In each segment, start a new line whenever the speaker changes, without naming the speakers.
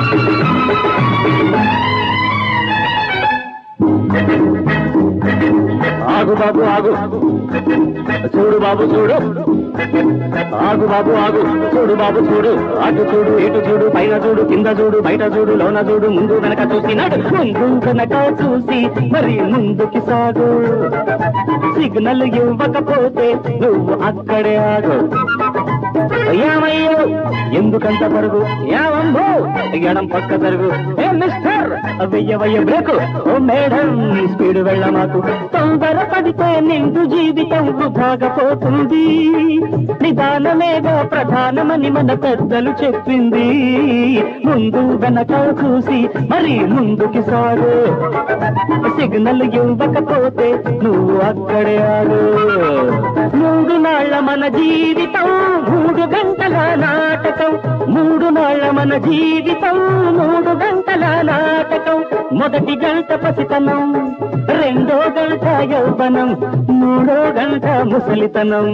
ఆగు బాబు ఆగు చూడు బాబు చూడు ఆగు బాబు ఆగు చూడు బాబు చూడు అటు చూడు ఇటు చూడు పైన చూడు కింద చూడు బయట చూడు లోన చూడు ముందు వెనక చూసినాడు ముందు వెనక చూసి మరి ముందుకి సాగు సిగ్నల్ ఇవ్వకపోతే నువ్వు అక్కడే ఆగు ఏమయ్యో ఎందుకంత పరుగు ఏమంబో ఎడం పక్క జరుగు ఏ మిస్టర్ వెయ్యవయ్య బ్రేకు ఓ మేడం స్పీడ్ వెళ్ళ మాకు తొందర పడితే నిండు జీవితం వృధాగా పోతుంది నిదానమేగా ప్రధానమని మన పెద్దలు చెప్పింది ముందు వెనక చూసి మరి ముందుకి సాగు సిగ్నల్ ఇవ్వకపోతే నువ్వు అక్కడే ఆగు మూడు నాళ్ళ మన జీవితం మూడు గంటల నాటకం మూడు నాళ్ళ మన జీవితం మూడు గంటల నాటకం మొదటి గంట పసితనం రెండో గంట యౌవనం మూడో గంట ముసలితనం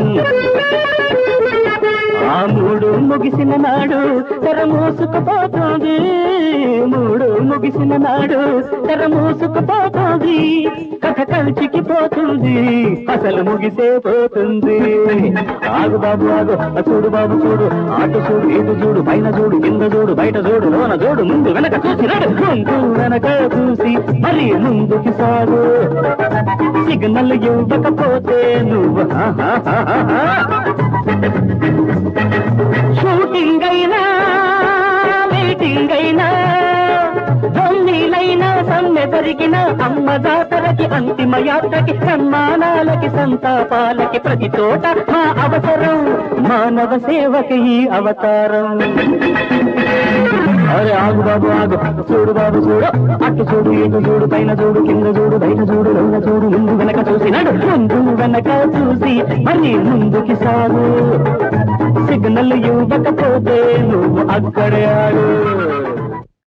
ఆ మూడు ముగిసిన నాడు తెర మూసుకుపోతుంది మూడు ముగిసిన నాడు తెర మూసుకుపోతుంది కథ కంచికి పోతుంది అసలు ముగిసే పోతుంది ఆగు బాబు ఆగు ఆ చూడు బాబు చూడు అటు చూడు ఇటు చూడు పైన చూడు కింద చూడు బయట చూడు లోన చూడు ముందు వెనక చూసినాడు ముందు వెనక చూసి మరి ముందుకి సాగు సిగ్నల్ ఇవ్వకపోతే నువ్వు హా, హా, హా, హా, హా. షూటింగ్ అయినా మీటింగ్ అయినా దొంగీలైనా సమ్మె పెరిగిన అమ్మ జాతరకి అంతిమ యాత్రకి సన్మానాలకి సంతాపాలకి ప్రతి చోట మా అవసరం మానవ సేవకి ఈ అవతారం అరే ఆగు బాబు ఆగు చూడు బాబు చూడు అటు చూడు ఇటు చూడు పైన చూడు కింద చూడు బయట చూడు లోన చూడు ముందు వెనక చూసినాడు ముందు వెనక చూసి మరి ముందుకి సాగు సిగ్నల్ ఇవ్వకపోతే నువ్వు అక్కడే ఆడు